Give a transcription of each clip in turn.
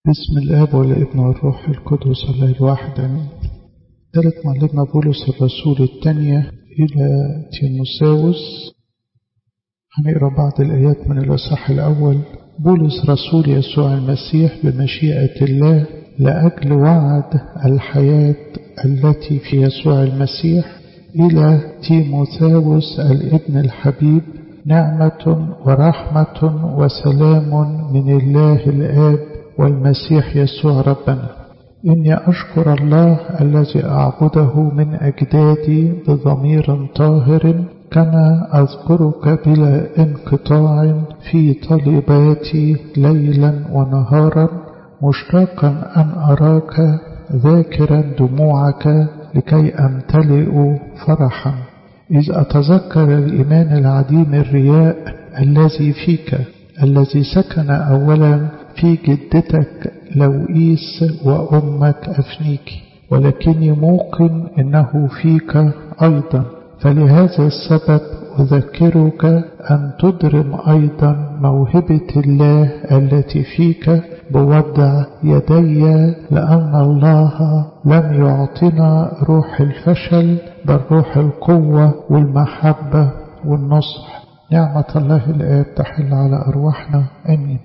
بسم الآب والابن والروح القدس الله الواحد آمين ثالث معلمنا بولس الرسول الثانية إلى تيموساوس هنقرأ بعض الآيات من الإصحاح الأول بولس رسول يسوع المسيح بمشيئة الله لأجل وعد الحياة التي في يسوع المسيح إلى تيموثاوس الابن الحبيب نعمة ورحمة وسلام من الله الآب والمسيح يسوع ربنا إني أشكر الله الذي أعبده من أجدادي بضمير طاهر كما أذكرك بلا انقطاع في طلباتي ليلا ونهارا مشتاقا أن أراك ذاكرا دموعك لكي أمتلئ فرحا إذ أتذكر الإيمان العديم الرياء الذي فيك الذي سكن أولا في جدتك لوئيس وأمك أفنيك ولكني موقن إنه فيك أيضا فلهذا السبب أذكرك أن تدرم أيضا موهبة الله التي فيك بوضع يدي لأن الله لم يعطنا روح الفشل بل روح القوة والمحبة والنصح نعمة الله الآب تحل على أرواحنا آمين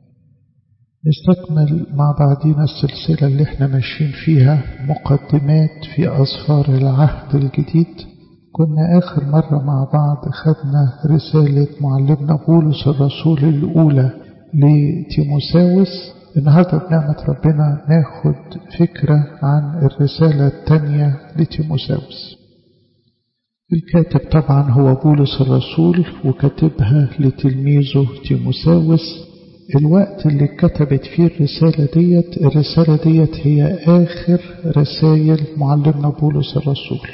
نستكمل مع بعضنا السلسلة اللي احنا ماشيين فيها مقدمات في أصفار العهد الجديد كنا آخر مرة مع بعض خدنا رسالة معلمنا بولس الرسول الأولى لتيموساوس النهاردة بنعمة ربنا ناخد فكرة عن الرسالة الثانية لتيموساوس الكاتب طبعا هو بولس الرسول وكاتبها لتلميذه تيموساوس الوقت اللي كتبت فيه الرسالة ديت الرسالة ديت هي آخر رسائل معلمنا بولس الرسول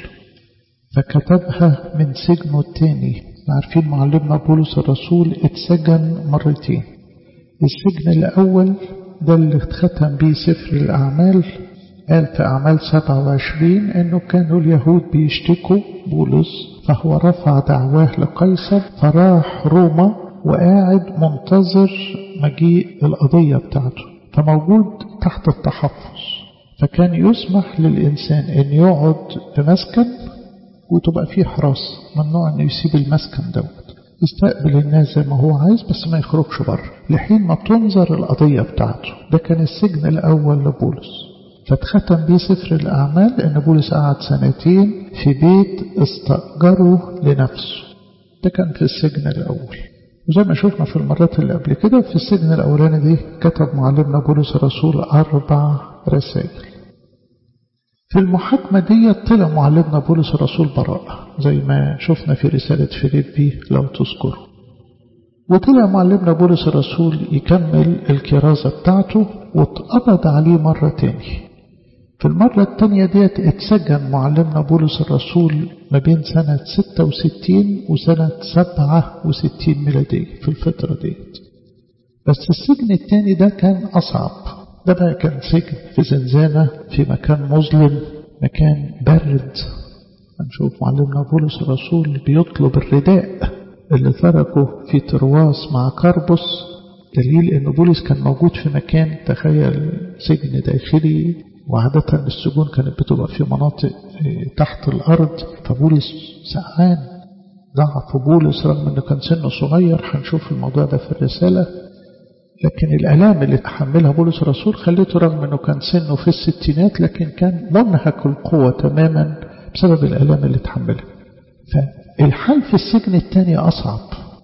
فكتبها من سجنه الثاني عارفين معلمنا بولس الرسول اتسجن مرتين السجن الأول ده اللي اتختم بيه سفر الأعمال قال في أعمال 27 أنه كانوا اليهود بيشتكوا بولس فهو رفع دعواه لقيصر فراح روما وقاعد منتظر مجيء القضية بتاعته فموجود تحت التحفظ فكان يسمح للإنسان أن يقعد في مسكن وتبقى فيه حراسة ممنوع أنه يسيب المسكن دوت يستقبل الناس زي ما هو عايز بس ما يخرجش بره لحين ما تنظر القضية بتاعته ده كان السجن الأول لبولس فاتختم بيه سفر الأعمال لأن بولس قعد سنتين في بيت استأجره لنفسه ده كان في السجن الأول وزي ما شفنا في المرات اللي قبل كده في السجن الأولاني دي كتب معلمنا بولس الرسول أربع رسائل في المحاكمة دي طلع معلمنا بولس الرسول براءة زي ما شفنا في رسالة فيليبي لو تذكروا وطلع معلمنا بولس الرسول يكمل الكرازة بتاعته واتقبض عليه مرة تاني في المرة التانية ديت اتسجن معلمنا بولس الرسول ما بين سنة 66 وسنة 67 ميلادية في الفترة ديت بس السجن التاني ده كان أصعب ده بقى كان سجن في زنزانة في مكان مظلم مكان برد هنشوف معلمنا بولس الرسول بيطلب الرداء اللي تركه في ترواس مع كربس دليل ان بولس كان موجود في مكان تخيل سجن داخلي وعادة السجون كانت بتبقى في مناطق تحت الأرض فبولس سقعان ضعف بولس رغم أنه كان سنه صغير هنشوف الموضوع ده في الرسالة لكن الألام اللي تحملها بولس الرسول خليته رغم أنه كان سنه في الستينات لكن كان منهك القوة تماما بسبب الألام اللي تحملها فالحال في السجن الثاني أصعب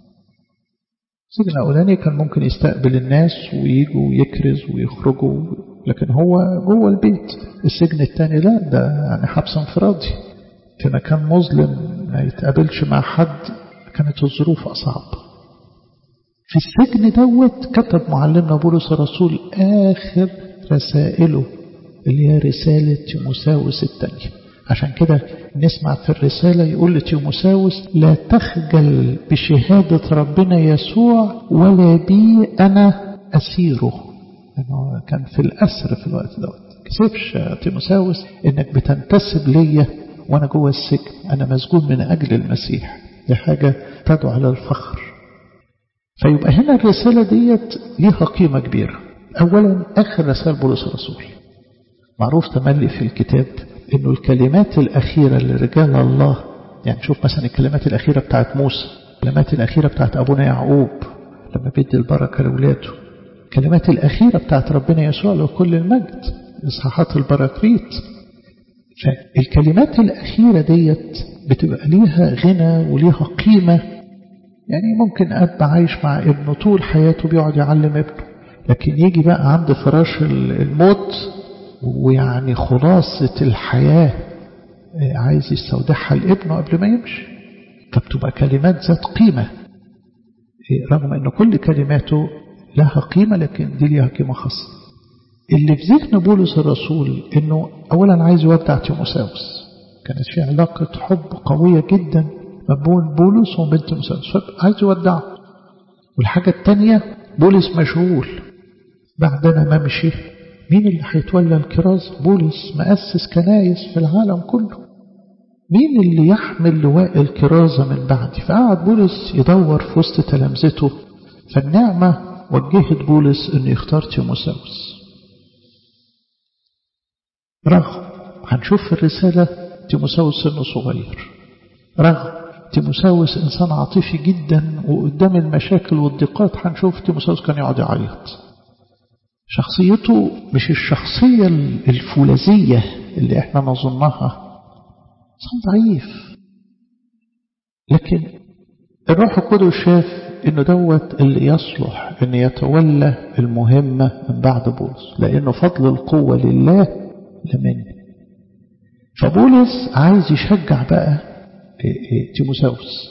السجن الأولاني كان ممكن يستقبل الناس ويجوا ويكرز ويخرجوا لكن هو جوه البيت السجن الثاني لا ده يعني حبس انفرادي في مكان مظلم ما يتقابلش مع حد كانت الظروف أصعب في السجن دوت كتب معلمنا بولس الرسول آخر رسائله اللي هي رسالة تيموساوس الثانية عشان كده نسمع في الرسالة يقول لتيموساوس لا تخجل بشهادة ربنا يسوع ولا بي أنا أسيره لأنه كان في الأسر في الوقت دوت كسبش تيموساوس إنك بتنتسب ليا وأنا جوه السجن أنا مسجون من أجل المسيح دي حاجة تدعو على الفخر فيبقى هنا الرسالة ديت ليها قيمة كبيرة أولا آخر رسائل بولس الرسول معروف تملي في الكتاب أنه الكلمات الأخيرة لرجال الله يعني شوف مثلا الكلمات الأخيرة بتاعت موسى الكلمات الأخيرة بتاعت أبونا يعقوب لما بيدي البركة لأولاده الكلمات الأخيرة بتاعت ربنا يسوع له كل المجد إصحاحات البراكريت فالكلمات الأخيرة ديت بتبقى ليها غنى وليها قيمة يعني ممكن أب عايش مع ابنه طول حياته بيقعد يعلم ابنه لكن يجي بقى عند فراش الموت ويعني خلاصة الحياة عايز يستودعها لابنه قبل ما يمشي فبتبقى كلمات ذات قيمة رغم أن كل كلماته لها قيمة لكن دي ليها قيمة خاصة اللي في ذهن بولس الرسول أنه أولا عايز يودع تيموساوس كانت في علاقة حب قوية جدا ما بين بولس وبين تيموساوس فعايز يودعه والحاجة الثانية بولس مشغول بعدنا ما مشي مين اللي هيتولى الكراز بولس مؤسس كنايس في العالم كله مين اللي يحمل لواء الكرازة من بعدي فقعد بولس يدور في وسط تلامذته فالنعمة وجهت بولس انه يختار تيموساوس رغم هنشوف في الرسالة تيموساوس سنه صغير رغم تيموساوس إنسان عاطفي جدا وقدام المشاكل والضيقات هنشوف تيموساوس كان يقعد يعيط شخصيته مش الشخصية الفولاذية اللي احنا نظنها إنسان ضعيف لكن الروح القدس شاف انه دوت اللي يصلح ان يتولى المهمة من بعد بولس لانه فضل القوة لله لمن فبولس عايز يشجع بقى تيموساوس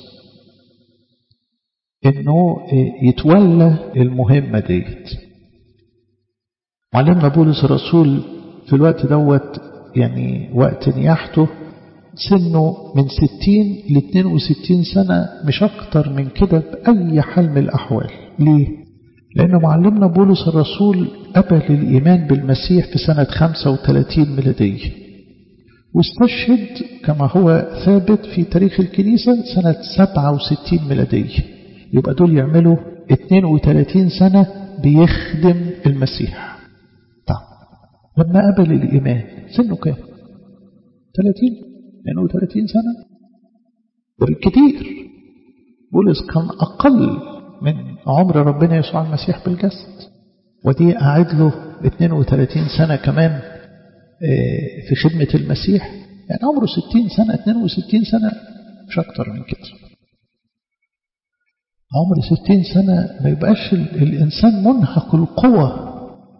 انه يتولى المهمة ديت معلمنا بولس الرسول في الوقت دوت يعني وقت نياحته سنه من 60 ل 62 سنة مش أكتر من كده بأي حال من الأحوال ليه؟ لأن معلمنا بولس الرسول قبل الإيمان بالمسيح في سنة 35 ميلادية واستشهد كما هو ثابت في تاريخ الكنيسة سنة 67 ميلادية يبقى دول يعملوا 32 سنة بيخدم المسيح طب لما قبل الإيمان سنه كام 30 32 سنة ده بالكتير بولس كان أقل من عمر ربنا يسوع المسيح بالجسد ودي قاعد له 32 سنة كمان في خدمة المسيح يعني عمره 60 سنة 62 سنة مش أكتر من كده عمر 60 سنة ما يبقاش الإنسان منهك القوة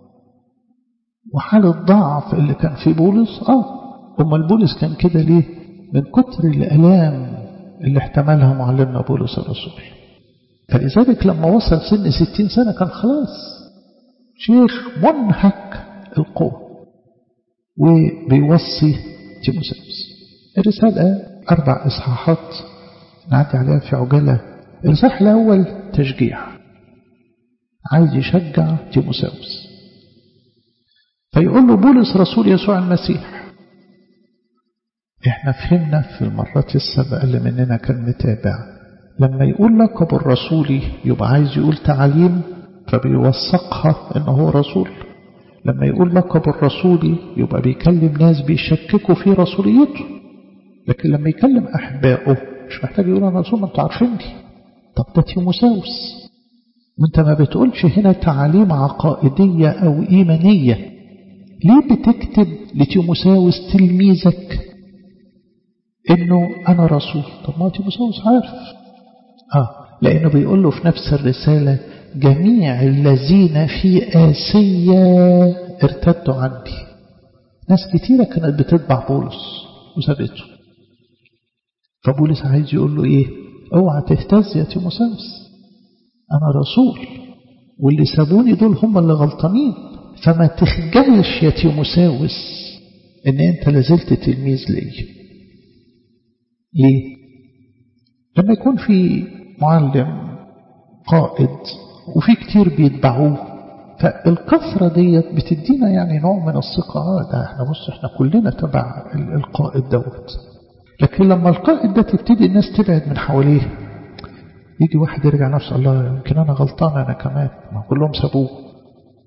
وحالة ضعف اللي كان في بولس آه أمال بولس كان كده ليه من كتر الألام اللي احتملها معلمنا بولس الرسول فلذلك لما وصل سن 60 سنة كان خلاص شيخ منهك القوة وبيوصي تيموساوس الرسالة أربع إصحاحات نعدي عليها في عجالة الإصحاح الأول تشجيع عايز يشجع تيموساوس فيقول له بولس رسول يسوع المسيح احنا فهمنا في المرات السابقة اللي مننا كان متابع لما يقول لقب الرسولي يبقى عايز يقول تعاليم فبيوثقها انه هو رسول لما يقول لقب الرسولي يبقى بيكلم ناس بيشككوا في رسوليته لكن لما يكلم أحبائه مش محتاج يقول أنا رسول ما انتوا عارفيني طب ده تيموساوس وانت ما بتقولش هنا تعاليم عقائدية أو إيمانية ليه بتكتب لتيموساوس تلميذك انه انا رسول طب ما تيموساوس عارف اه لانه بيقول له في نفس الرسالة جميع الذين في آسيا ارتدوا عني ناس كتيرة كانت بتتبع بولس وسابته فبولس عايز يقول له ايه اوعى تهتز يا تيموساوس انا رسول واللي سابوني دول هم اللي غلطانين فما تخجلش يا تيموساوس ان انت لازلت تلميذ لي ليه لما يكون في معلم قائد وفي كتير بيتبعوه فالكثرة ديت بتدينا يعني نوع من الثقة اه ده احنا بص احنا كلنا تبع القائد دوت لكن لما القائد ده تبتدي الناس تبعد من حواليه يجي واحد يرجع نفسه الله يمكن انا غلطان انا كمان ما كلهم سابوه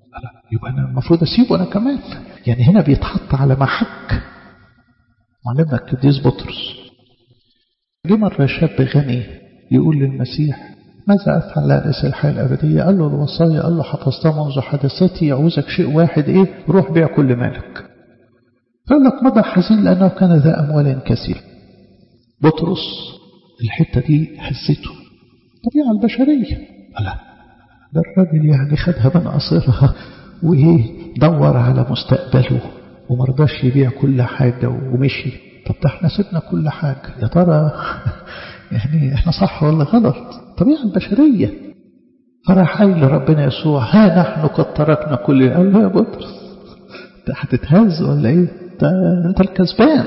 يبقى أنا المفروض أسيبه أنا كمان يعني هنا بيتحط على محك معلمنا القديس بطرس جه مرة شاب غني يقول للمسيح ماذا أفعل لأنس الحياة الأبدية قال له الوصايا قال له حفظتها منذ حدثتي يعوزك شيء واحد إيه روح بيع كل مالك فقال لك مضى حزين لأنه كان ذا أموال كثيرة بطرس الحتة دي حسيته الطبيعة البشرية لا ده الراجل يعني خدها من قصرها ودور على مستقبله ومرضاش يبيع كل حاجة ومشي طب ده احنا سيبنا كل حاجة يا ترى يعني احنا صح ولا غلط الطبيعة البشرية فراح قال لربنا يسوع ها نحن قد تركنا كل قال له يا بطرس انت هتتهز ولا ايه انت الكسبان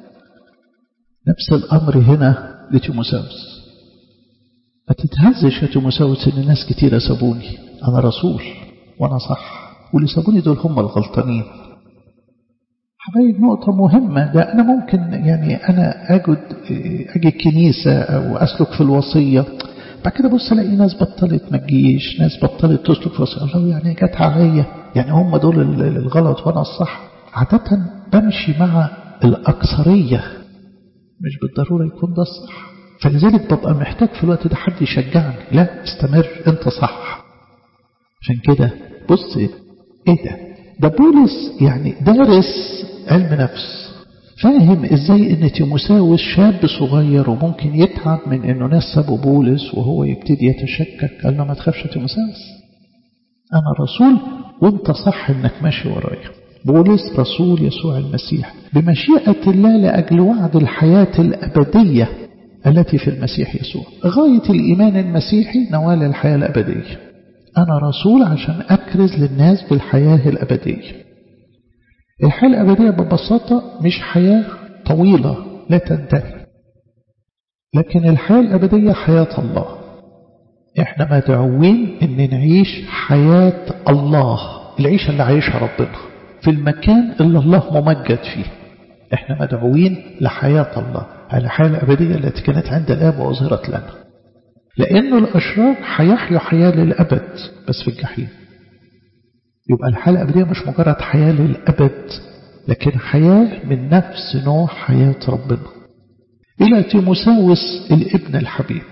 نفس الامر هنا لتيموساوس ما تتهزش يا تيموساوس ان ناس كتيرة سابوني انا رسول وانا صح واللي سابوني دول هم الغلطانين حبايب نقطة مهمة ده أنا ممكن يعني أنا أجد أجي الكنيسة أو أسلك في الوصية بعد كده بص ألاقي ناس بطلت ما تجيش ناس بطلت تسلك في الوصية الله يعني جت عليا يعني هم دول الغلط وأنا الصح عادة بمشي مع الأكثرية مش بالضرورة يكون ده الصح فلذلك ببقى محتاج في الوقت ده حد يشجعني لا استمر انت صح عشان كده بص ايه ده ده بولس يعني دارس علم نفس فاهم ازاي ان تيموساوس شاب صغير وممكن يتعب من انه ناس سابوا بولس وهو يبتدي يتشكك قال له ما تخافش يا تيموساوس انا رسول وانت صح انك ماشي ورايا بولس رسول يسوع المسيح بمشيئة الله لأجل وعد الحياة الأبدية التي في المسيح يسوع غاية الإيمان المسيحي نوال الحياة الأبدية أنا رسول عشان أكرز للناس بالحياة الأبدية الحياة الأبدية ببساطة مش حياة طويلة لا تنتهي لكن الحياة الأبدية حياة الله احنا مدعوين ان نعيش حياة الله العيشة اللي عايشها ربنا في المكان اللي الله ممجد فيه احنا مدعوين لحياة الله الحياة الأبدية التي كانت عند الآب وأظهرت لنا لأنه الأشرار هيحيوا حياة للأبد بس في الجحيم يبقى الحياة الأبدية مش مجرد حياة للأبد لكن حياة من نفس نوع حياة ربنا إلى تيموساوس الابن الحبيب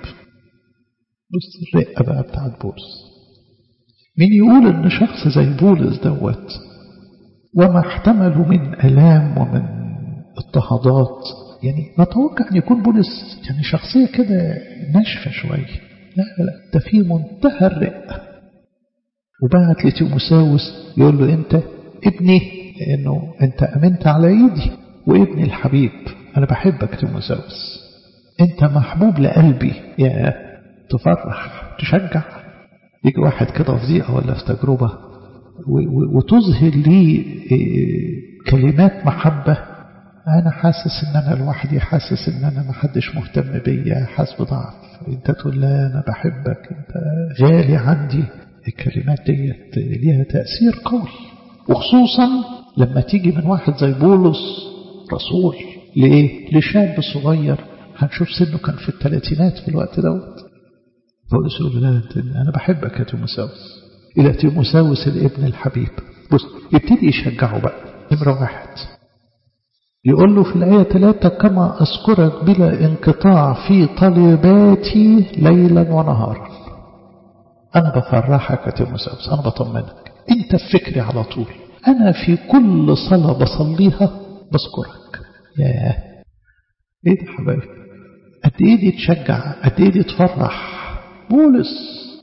بص الرقة بقى بتاعت بولس مين يقول ان شخص زي بولس دوت وما احتمله من ألام ومن اضطهادات يعني نتوقع أن يكون بولس يعني شخصية كده ناشفة شوية لا لا ده في منتهى الرقة وبعت لتيموساوس يقول له أنت ابني لأنه أنت أمنت على إيدي وابني الحبيب أنا بحبك تيموساوس أنت محبوب لقلبي يا تفرح تشجع يجي واحد كده في ضيقة ولا في تجربة وتظهر لي كلمات محبة أنا حاسس إن أنا لوحدي حاسس إن أنا ما حدش مهتم بيا حاسس بضعف أنت تقول لا أنا بحبك أنت غالي عندي الكلمات ديت ليها تأثير قوي وخصوصا لما تيجي من واحد زي بولس رسول لإيه؟ لشاب صغير هنشوف سنه كان في الثلاثينات في الوقت دوت بولس يقول لا أنا بحبك يا تيموساوس إلى تيموساوس الابن الحبيب بص يبتدي يشجعه بقى نمرة واحد يقول له في الآية ثلاثة كما أذكرك بلا انقطاع في طلباتي ليلا ونهارا أنا بفرحك يا تيموساوس أنا بطمنك أنت في فكري على طول أنا في كل صلاة بصليها بذكرك ياه إيه ده حبايبي قد إيه دي تشجع قد إيه دي تفرح بولس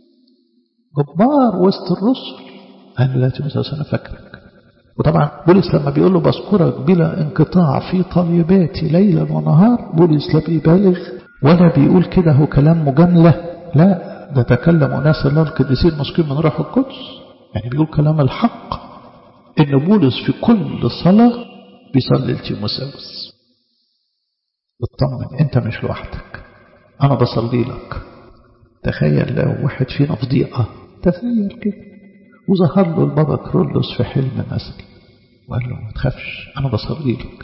جبار وسط الرسل قال له لا تيموساوس أنا فاكرك وطبعا بولس لما بيقول له بذكرك بلا انقطاع في طلباتي ليلا ونهار بولس لا بيبالغ ولا بيقول كده هو كلام مجاملة لا ده تكلم ناس الله القديسين مسكين من روح القدس يعني بيقول كلام الحق ان بولس في كل صلاة بيصلي لتيموساوس اطمن انت مش لوحدك انا بصلي لك تخيل لو واحد فينا في ضيقة تخيل كده وظهر له البابا كرولوس في حلم مثلا وقال له ما تخافش انا بصلي لك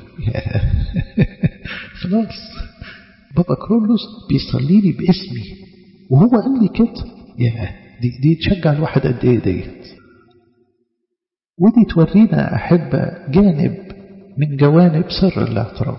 خلاص بابا كرولوس بيصلي لي باسمي وهو قال لي كده يا دي دي تشجع الواحد قد ايه ديت ودي تورينا أحبة جانب من جوانب سر الاعتراف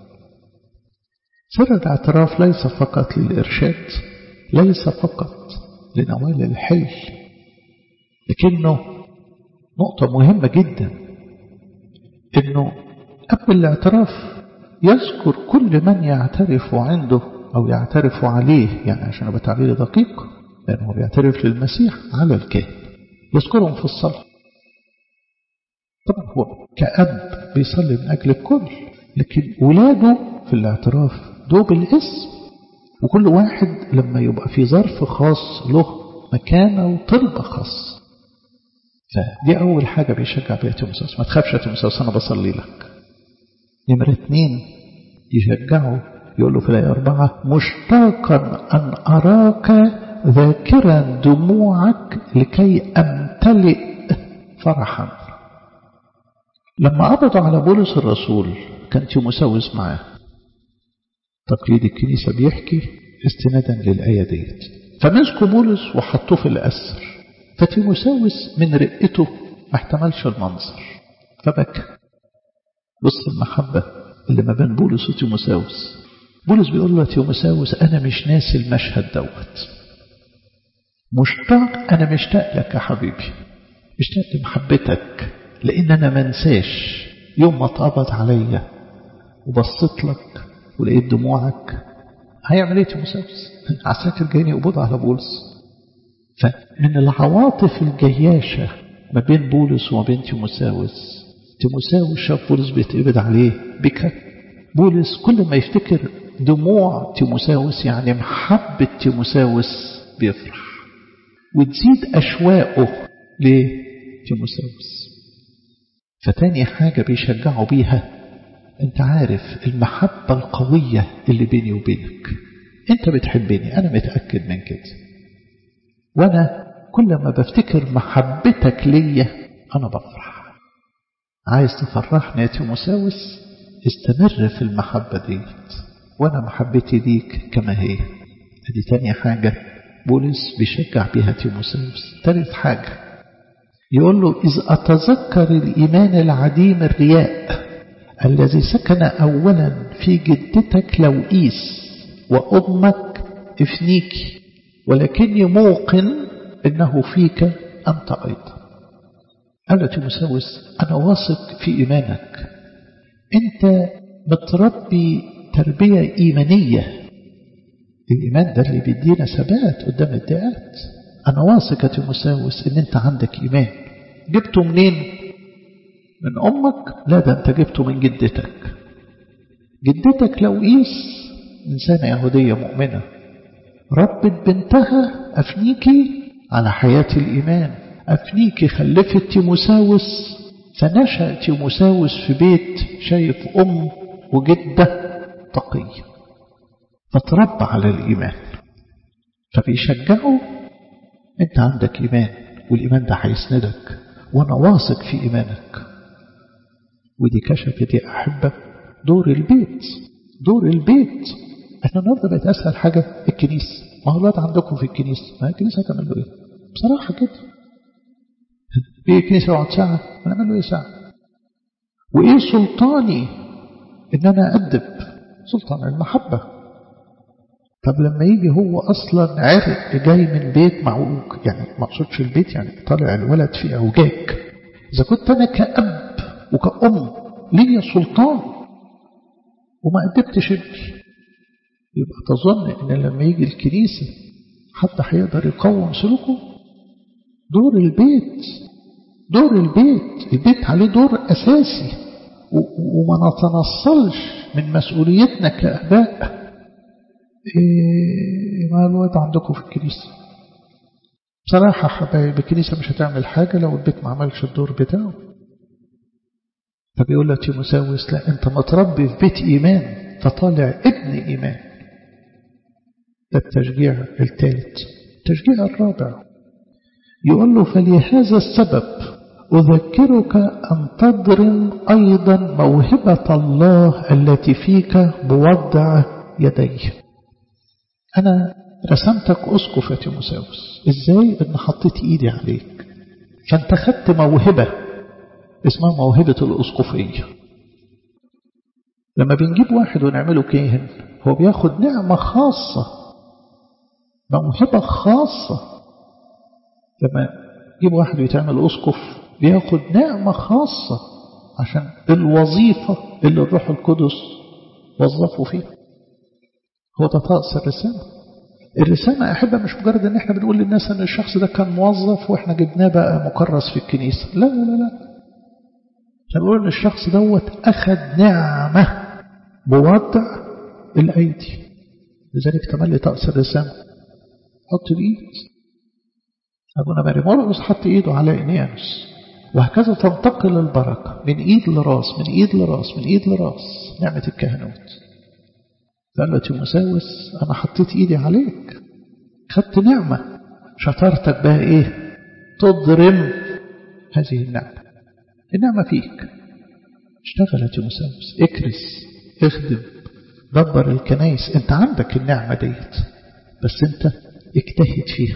سر الاعتراف ليس فقط للإرشاد ليس فقط لنوال الحل لكنه نقطة مهمة جدا انه قبل الاعتراف يذكر كل من يعترف عنده او يعترف عليه يعني عشان ابقى تعبير دقيق لانه بيعترف للمسيح على الكاهن يذكرهم في الصلاة طبعا هو كأب بيصلي من أجل الكل لكن ولاده في الاعتراف دول بالاسم وكل واحد لما يبقى في ظرف خاص له مكانة وطلبة خاص فدي أول حاجة بيشجع بيها تيموساوس ما تخافش يا تيموساوس أنا بصلي لك نمرة اتنين يشجعه يقول له في الآية أربعة مشتاقا أن أراك ذاكرا دموعك لكي أمتلئ فرحا لما قبضوا على بولس الرسول كان تيموساوس معاه تقليد الكنيسة بيحكي استنادا للآية ديت فمسكوا بولس وحطوه في الأسر فتيموساوس من رقته ما احتملش المنظر فبكى بص المحبة اللي ما بين بولس وتيموساوس بولس بيقول له تيموساوس أنا مش ناسي المشهد دوت مشتاق أنا مشتاق لك يا حبيبي مشتاق لمحبتك لأن أنا منساش يوم ما اتقبض عليا وبصيت لك ولقيت دموعك هيعمل ايه تيموساوس عساكر جايين يقبضوا على بولس فمن العواطف الجياشة ما بين بولس وما بين تيموساوس تيموساوس شاف بولس بيتقبض عليه بكى بولس كل ما يفتكر دموع تيموساوس يعني محبة تيموساوس بيفرح وتزيد أشواقه لتيموساوس فتاني حاجة بيشجعوا بيها انت عارف المحبة القوية اللي بيني وبينك انت بتحبني انا متأكد من كده وانا كل ما بفتكر محبتك ليا انا بفرح عايز تفرحني يا تيموساوس استمر في المحبة ديت وانا محبتي ليك كما هي ادي تاني حاجة بولس بيشجع بيها تيموساوس تالت حاجة يقول له إذ أتذكر الإيمان العديم الرياء الذي سكن أولا في جدتك لوئيس وأمك إفنيكي ولكني موقن إنه فيك أنت أيضا قال تيموساوس أنا واثق في إيمانك أنت متربي تربية إيمانية الإيمان ده اللي بيدينا ثبات قدام الدقات أنا واثق يا تيموساوس إن أنت عندك إيمان جبته منين؟ من أمك؟ لا ده أنت جبته من جدتك جدتك لوئيس إنسانة يهودية مؤمنة ربت بنتها أفنيكي على حياة الإيمان أفنيكي خلفت تيموساوس فنشأ تيموساوس في بيت شايف أم وجدة تقية فتربى على الإيمان فبيشجعوا أنت عندك إيمان والإيمان ده هيسندك وأنا واثق في إيمانك ودي كشفت يا أحبة دور البيت دور البيت احنا النهارده بقت أسهل حاجة الكنيسة ما هو الواد عندكم في الكنيسة ما الكنيسة هتعمل له إيه بصراحة كده إيه الكنيسة يقعد ساعة هنعمل له إيه ساعة وإيه سلطاني إن أنا أدب سلطان المحبة طب لما يجي هو أصلا عرق جاي من بيت معوج يعني ما اقصدش البيت يعني طالع الولد في أوجاج إذا كنت أنا كأب وكأم ليا سلطان وما أدبتش ابني يبقى تظن إن لما يجي الكنيسة حتى هيقدر يقوم سلوكه دور البيت دور البيت البيت عليه دور أساسي وما نتنصلش من مسؤوليتنا كأباء إيه ما الواد عندكم في الكنيسة بصراحة حبايب الكنيسة مش هتعمل حاجة لو البيت ما عملش الدور بتاعه فبيقول له تيموساوس لا انت متربي في بيت إيمان فطالع ابن إيمان ده التشجيع الثالث التشجيع الرابع يقول له فلهذا السبب أذكرك أن تضرم أيضا موهبة الله التي فيك بوضع يديه أنا رسمتك أسقف يا تيموساوس إزاي إن حطيت إيدي عليك فأنت خدت موهبة اسمها موهبة الأسقفية لما بنجيب واحد ونعمله كاهن هو بياخد نعمة خاصة موهبة خاصة لما نجيب واحد ويتعمل أسقف بياخد نعمة خاصة عشان الوظيفة اللي الروح القدس وظفه فيها هو ده طقس الرسالة الرسالة أحبة مش مجرد ان احنا بنقول للناس ان الشخص ده كان موظف واحنا جبناه بقى مكرس في الكنيسة لا لا لا لا احنا بنقول ان الشخص دوت أخذ نعمة بوضع الأيدي لذلك تملي طقس الرسالة حط الإيد أبونا ماري مرقس حط إيده على إنيانوس وهكذا تنتقل البركة من إيد لراس من إيد لراس من إيد لراس نعمة الكهنوت قال له تيموساوس أنا حطيت إيدي عليك خدت نعمة شطارتك بقى إيه تضرم هذه النعمة النعمة فيك اشتغل يا تيموساوس اكرس اخدم دبر الكنايس انت عندك النعمة ديت بس انت اجتهد فيها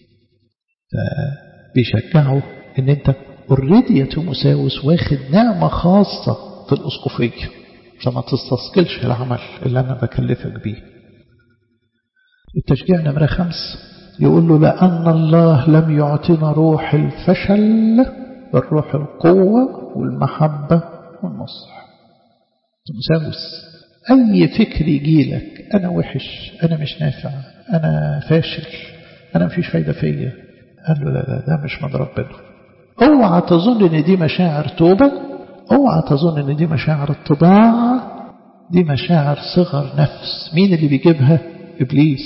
فبيشجعه ان انت اوريدي يا تيموساوس واخد نعمة خاصة في الأسقفية فما تستثقلش العمل اللي أنا بكلفك بيه التشجيع نمرة خمس يقول له لأن الله لم يعطينا روح الفشل بل روح القوة والمحبة والنصح تمساوس أي فكر يجيلك أنا وحش أنا مش نافع أنا فاشل أنا مفيش فايدة فيا قال له لا لا ده مش من ربنا اوعى تظن ان دي مشاعر توبة اوعى تظن ان دي مشاعر اتضاع دي مشاعر صغر نفس مين اللي بيجيبها إبليس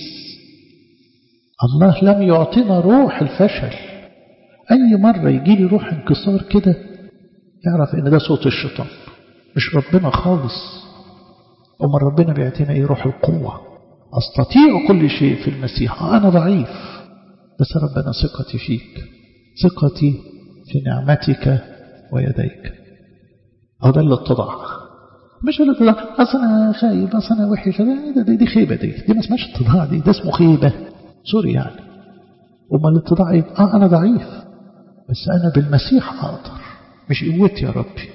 الله لم يعطينا روح الفشل أي مرة يجي لي روح انكسار كده يعرف ان ده صوت الشيطان مش ربنا خالص أمال ربنا بيعطينا ايه روح القوة أستطيع كل شيء في المسيح أنا ضعيف بس ربنا ثقتي فيك ثقتي في نعمتك ويديك أو ده الاتضاع مش الاتضاع أصل أنا خايب أصل أنا وحش ده دي, دي خيبة دي دي ما اسمهاش اتضاع دي ده اسمه خيبة سوري يعني أمال الاتضاع إيه؟ آه أنا ضعيف بس أنا بالمسيح أقدر مش قوتي يا ربي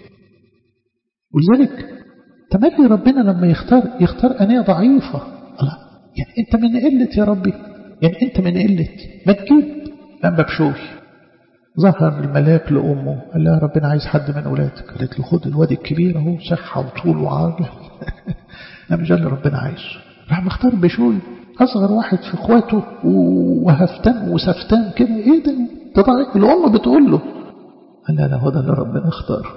ولذلك تملي ربنا لما يختار يختار أنية ضعيفة لا يعني أنت من قلة يا ربي يعني أنت من قلة ما تجيب أنبا بشوي ظهر الملاك لأمه قال لها ربنا عايز حد من أولادك قالت له خد الواد الكبير اهو صحة وطول وعرض أنا مش ده اللي ربنا عايزه راح مختار بشوي أصغر واحد في إخواته وهفتان وسفتان كده إيه ده ده ضعيف الأم بتقول له قال لا لا هو ده اللي ربنا اختاره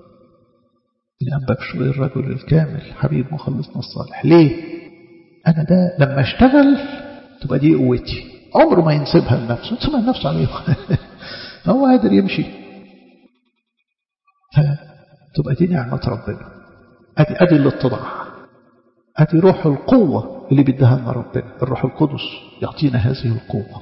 الأنبا بشوي الرجل الكامل حبيب مخلصنا الصالح ليه أنا ده لما اشتغل تبقى دي قوتي عمره ما ينسبها لنفسه ينسبها لنفسه عليه هو قادر يمشي فتبقى دي نعمة ربنا أدي, أدي الاتضاع أدي روح القوة اللي بيديها لنا ربنا الروح القدس يعطينا هذه القوة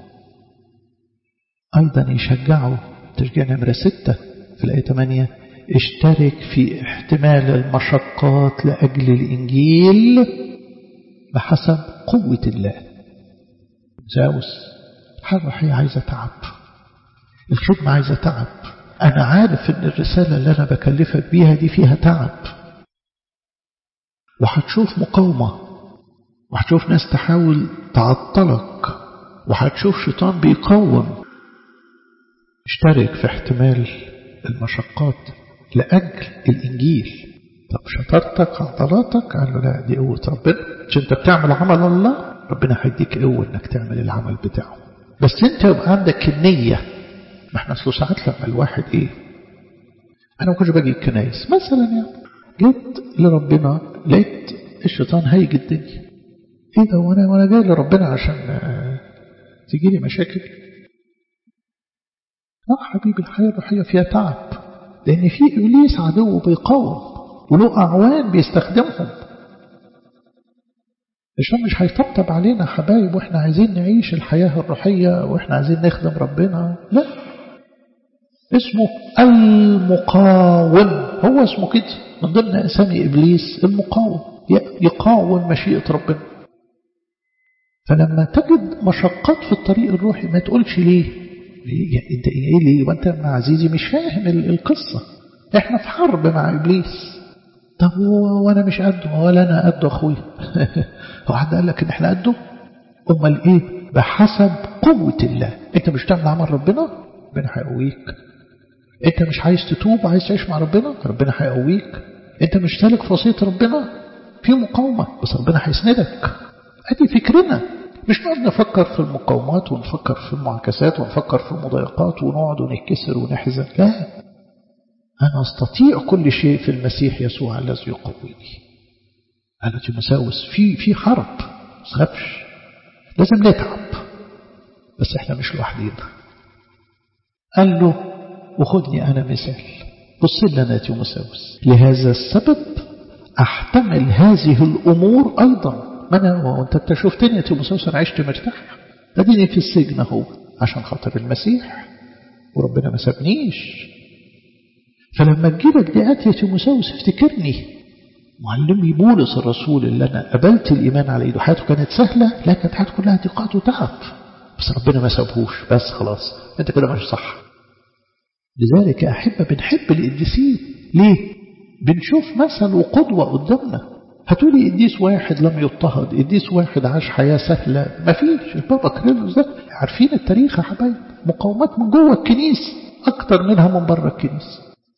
أيضا يشجعه تشجيع نمرة ستة في الآية 8 اشترك في احتمال المشقات لأجل الإنجيل بحسب قوة الله زاوس الروحية عايزة تعب الخدمة عايزة تعب أنا عارف إن الرسالة اللي أنا بكلفك بيها دي فيها تعب وهتشوف مقاومة وهتشوف ناس تحاول تعطلك وهتشوف شيطان بيقاوم اشترك في احتمال المشقات لأجل الإنجيل طب شطارتك عضلاتك قال له لا دي قوة ربنا مش انت بتعمل عمل الله ربنا هيديك قوة انك تعمل العمل بتاعه بس انت يبقى عندك النية ما احنا اصله ساعات لما الواحد ايه انا ما كنتش باجي الكنايس مثلا يعني جيت لربنا لقيت الشيطان هيجي الدنيا ايه ده وانا وانا جاي لربنا عشان تيجي لي مشاكل لا حبيبي الحياة الروحية فيها تعب لأن في إبليس عدو بيقاوم وله أعوان بيستخدمهم الشيطان مش هيطبطب علينا حبايب واحنا عايزين نعيش الحياة الروحية واحنا عايزين نخدم ربنا لا اسمه المقاوم هو اسمه كده من ضمن أسامي إبليس المقاوم يقاوم مشيئة ربنا فلما تجد مشقات في الطريق الروحي ما تقولش ليه ليه انت ايه ليه وانت مع عزيزي مش فاهم القصة احنا في حرب مع ابليس طب وانا مش قده ولا انا قده اخويا هو حد قال لك ان احنا قده امال ايه بحسب قوة الله انت مش تعمل عمل ربنا ربنا هيقويك انت مش عايز تتوب عايز تعيش مع ربنا ربنا هيقويك انت مش سالك في وصية ربنا في مقاومة بس ربنا هيسندك ادي فكرنا مش نقعد نفكر في المقاومات ونفكر في المعاكسات ونفكر في المضايقات ونقعد ونتكسر ونحزن لا أنا أستطيع كل شيء في المسيح يسوع الذي يقويني أنا تيموساوس في في حرب ما تخافش لازم نتعب بس احنا مش لوحدينا قال له وخدني أنا مثال بص لنا تيموساوس لهذا السبب أحتمل هذه الأمور أيضا ما أنا وأنت شفتني يا تيموساوس أنا عشت مرتاح أديني في السجن أهو عشان خاطر المسيح وربنا ما سابنيش فلما تجيلك دقات يا تيموساوس افتكرني معلمي بولس الرسول اللي أنا قبلت الإيمان على إيده حياته كانت سهلة لا كانت حياته كلها ضيقات وتعب بس ربنا ما سابهوش بس خلاص أنت كده مش صح لذلك يا أحبة بنحب القديسين ليه؟ بنشوف مثل وقدوة قدامنا هتقولي قديس واحد لم يضطهد قديس واحد عاش حياة سهلة ما فيش البابا كريلوس ده عارفين التاريخ يا حبايب مقاومات من جوه الكنيسة أكتر منها من بره الكنيسة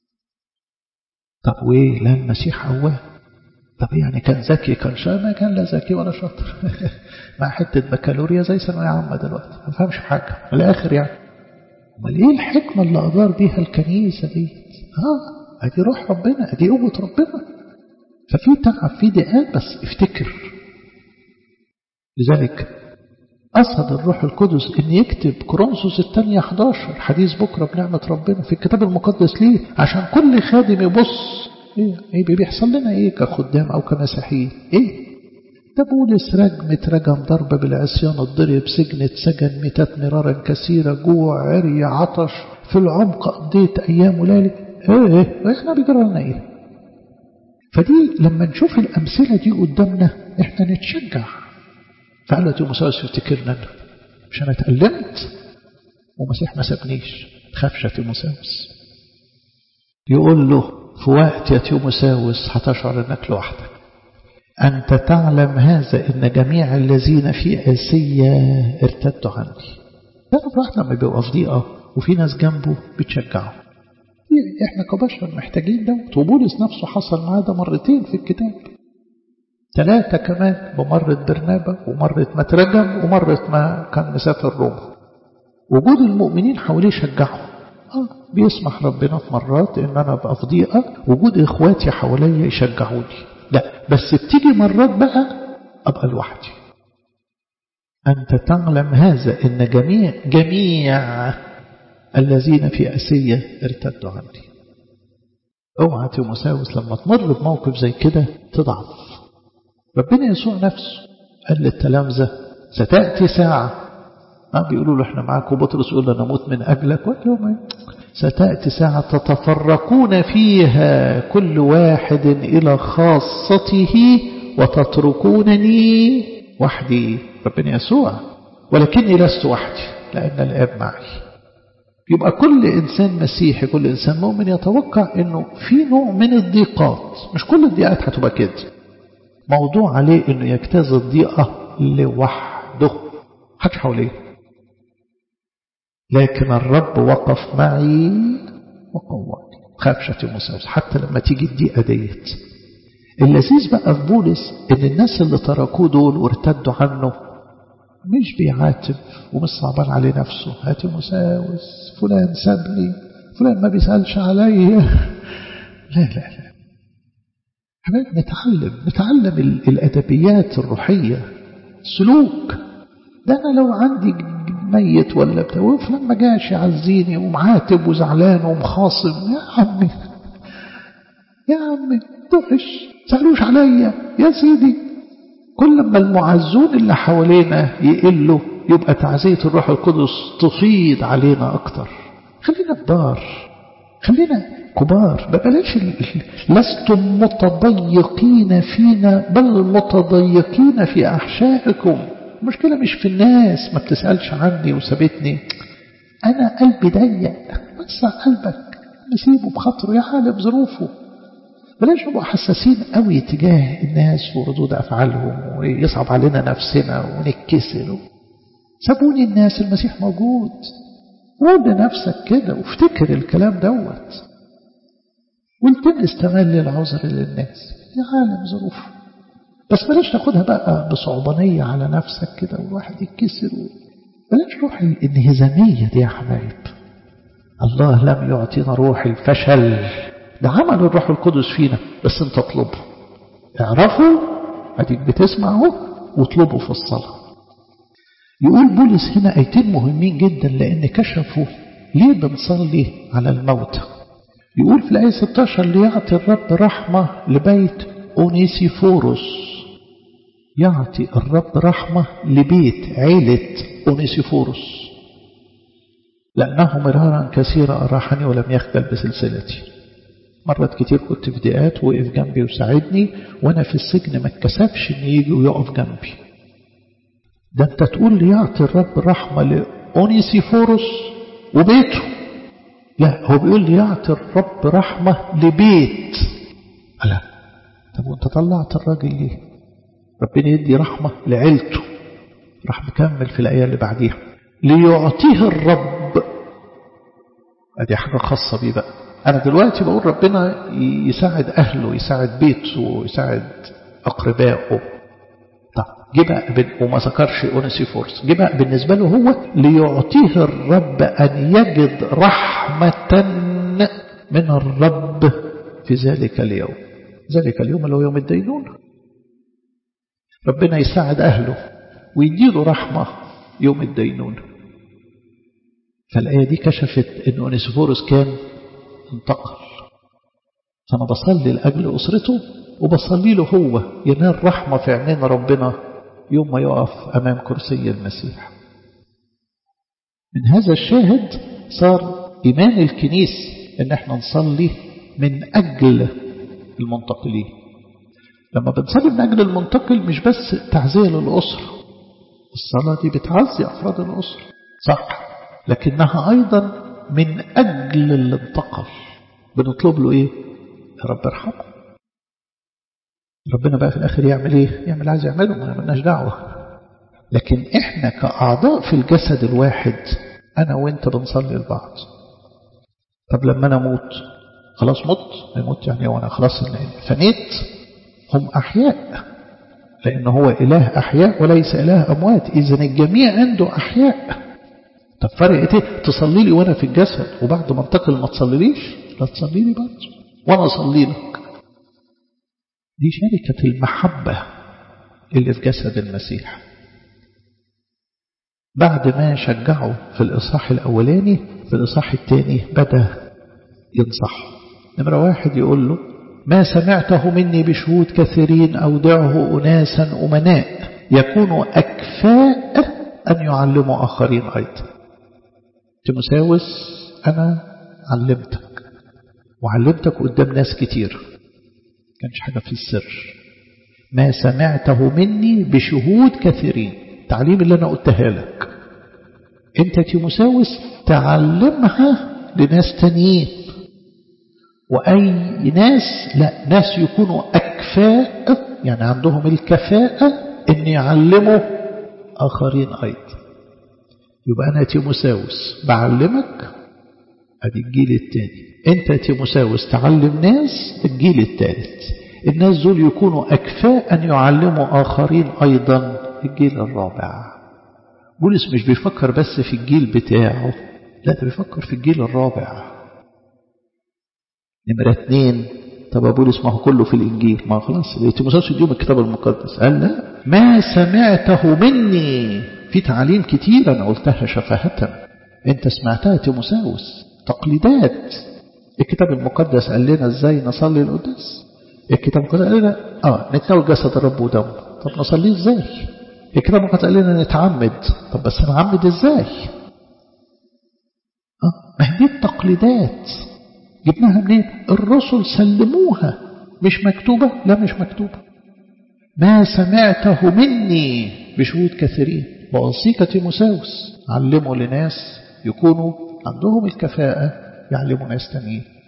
طب وإيه لا المسيح قواه طب يعني كان ذكي كان شاطر ما كان لا ذكي ولا شاطر مع حتة بكالوريا زي ثانوية عامة دلوقتي ما فهمش حاجة من الآخر يعني امال ايه الحكمة اللي أدار بيها الكنيسة دي اه ادي روح ربنا ادي قوة ربنا ففي تعب في دقات بس افتكر لذلك أسهد الروح القدس أن يكتب كورنثوس الثانية 11 حديث بكرة بنعمة ربنا في الكتاب المقدس ليه عشان كل خادم يبص ايه, إيه بيحصل لنا ايه كخدام او كمسيحيين ايه ده بولس رجم اترجم ضرب بالعصيان الضرب سجن اتسجن ميتات مرارا كثيرة جوع عري عطش في العمق قضيت ايام وليالي ايه ايه احنا بيجرى لنا ايه فدي لما نشوف الامثلة دي قدامنا احنا نتشجع فقال تيموساوس افتكرنا مش انا اتألمت ومسيح ما سابنيش تخافش يا تيموساوس يقول له في وقت يا تيموساوس هتشعر انك لوحدك أنت تعلم هذا إن جميع الذين في آسيا ارتدوا عني تعرف الواحد لما بيبقى في ضيقة وفي ناس جنبه بتشجعه احنا كبشر محتاجين ده وبولس نفسه حصل معاه ده مرتين في الكتاب ثلاثة كمان بمرة برنابة ومرة ما ترجم ومرة ما كان مسافر روما وجود المؤمنين حواليه شجعه آه بيسمح ربنا في مرات ان انا ابقى في ضيقة وجود اخواتي حواليا يشجعوني لا بس بتيجي مرات بقى ابقى لوحدي انت تعلم هذا ان جميع جميع الذين في اسيا ارتدوا عني اوعى تيموساوس لما تمر بموقف زي كده تضعف ربنا يسوع نفسه قال للتلامذة ستأتي ساعة ما بيقولوا له احنا معاك وبطرس يقول له نموت من أجلك واليوم ستأتي ساعة تتفرقون فيها كل واحد إلى خاصته وتتركونني وحدي ربنا يسوع ولكني لست وحدي لأن الآب معي يبقى كل إنسان مسيحي كل إنسان مؤمن يتوقع أنه في نوع من الضيقات مش كل الضيقات هتبقى كده موضوع عليه أنه يجتاز الضيقة لوحده حاجة حواليه لكن الرب وقف معي وقواني خافش تيموساوس حتى لما تيجي الدقيقة ديت اللذيذ بقى في بولس ان الناس اللي تركوه دول وارتدوا عنه مش بيعاتب ومش صعبان عليه نفسه يا تيموساوس فلان سابني فلان ما بيسألش عليا لا لا لا حبايب نتعلم نتعلم الأدبيات الروحية سلوك ده أنا لو عندي ميت ولا بتاع وفلان ما جاش يعزيني ومعاتب وزعلان ومخاصم يا عمي يا عمي تقش سألوش عليا يا سيدي كل ما المعزون اللي حوالينا يقلوا يبقى تعزية الروح القدس تفيض علينا أكتر خلينا كبار خلينا كبار بلاش لستم متضيقين فينا بل متضيقين في أحشائكم المشكلة مش في الناس ما بتسألش عني وسابتني أنا قلبي ضيق وسع قلبك نسيبه بخاطره يا حال بظروفه بلاش نبقى حساسين قوي تجاه الناس وردود أفعالهم ويصعب علينا نفسنا ونتكسر سابوني الناس المسيح موجود قول لنفسك كده وافتكر الكلام دوت والتمس تملي العذر للناس يا عالم ظروفه بس بلاش تاخدها بقى بصعبانية على نفسك كده والواحد يتكسر بلاش روح الانهزامية دي يا حبايب الله لم يعطينا روح الفشل ده عمل الروح القدس فينا بس انت اطلبه اعرفه اديك بتسمعه واطلبه في الصلاة يقول بولس هنا ايتين مهمين جدا لان كشفوا ليه بنصلي على الموتى يقول في الآية 16 ليعطي الرب رحمة لبيت أونيسيفوروس يعطي الرب رحمة لبيت عيلة أونيسيفوروس لأنه مرارا كثيرا أراحني ولم يخجل بسلسلتي مرات كتير كنت في دقات وقف جنبي وساعدني وأنا في السجن ما اتكسفش إن يجي ويقف جنبي ده أنت تقول لي يعطي الرب رحمة لأونيسيفوروس وبيته لا هو بيقول لي يعطي الرب رحمة لبيت لا طب وانت طلعت الراجل ليه ربنا يدي رحمة لعيلته راح مكمل في الآية اللي بعديها ليعطيه الرب ادي حاجة خاصة بيه بقى أنا دلوقتي بقول ربنا يساعد أهله يساعد بيته يساعد أقربائه طب جه بقى وما ذكرش أونسيفورس جه بقى بالنسبة له هو ليعطيه الرب أن يجد رحمة من الرب في ذلك اليوم ذلك اليوم اللي هو يوم الدينونة ربنا يساعد أهله ويديله رحمة يوم الدينونة فالآية دي كشفت أن أونسيفورس كان انتقل فأنا بصلي لأجل أسرته وبصلي له هو ينال رحمة في عينين ربنا يوم ما يقف أمام كرسي المسيح من هذا الشاهد صار إيمان الكنيس إن احنا نصلي من أجل المنتقلين لما بنصلي من أجل المنتقل مش بس تعزية للأسرة الصلاة دي بتعزي أفراد الأسرة صح لكنها أيضا من أجل اللي انتقل بنطلب له إيه يا رب ارحمه ربنا بقى في الآخر يعمل إيه يعمل عايز يعمله ما عملناش دعوة لكن إحنا كأعضاء في الجسد الواحد أنا وإنت بنصلي لبعض طب لما أنا أموت خلاص مت يموت يعني وأنا خلاص فنيت هم أحياء لأن هو إله أحياء وليس إله أموات إذن الجميع عنده أحياء طب فرق إيه تصلي لي وأنا في الجسد وبعد ما انتقل ما تصليليش لا تصلي لي برضه وأنا أصلي لك دي شركة المحبة اللي في جسد المسيح بعد ما شجعه في الإصحاح الأولاني في الإصحاح الثاني بدأ ينصحه نمرة واحد يقول له ما سمعته مني بشهود كثيرين أودعه أناسا أمناء يكونوا أكفاء أن يعلموا آخرين أيضا تمساوس أنا علمتك وعلمتك قدام ناس كتير كانش حاجة في السر ما سمعته مني بشهود كثيرين التعليم اللي أنا قلتها لك أنت تيموساوس تعلمها لناس تانيين وأي ناس لا ناس يكونوا أكفاء يعني عندهم الكفاءة أن يعلموا آخرين أيضا يبقى أنا تيموساوس بعلمك أدي الجيل الثاني أنت تيموساوس تعلم ناس الجيل الثالث الناس دول يكونوا أكفاء أن يعلموا آخرين أيضا الجيل الرابع بولس مش بيفكر بس في الجيل بتاعه لا ده بيفكر في الجيل الرابع نمرة اثنين طب بولس ما هو كله في الإنجيل ما خلاص تيموساوس يديهم الكتاب المقدس قال لا ما سمعته مني في تعاليم كتير أنا قلتها شفاهة أنت سمعتها تيموساوس تقليدات الكتاب المقدس قال لنا ازاي نصلي القداس الكتاب المقدس قال لنا اه نتناول جسد الرب ودمه طب نصليه ازاي الكتاب المقدس قال لنا نتعمد طب بس نعمد ازاي اه ما هي دي التقليدات جبناها منين الرسل سلموها مش مكتوبة لا مش مكتوبة ما سمعته مني بشهود كثيرين بوصيك تيموساوس علموا لناس يكونوا عندهم الكفاءة يعلموا ناس تانيين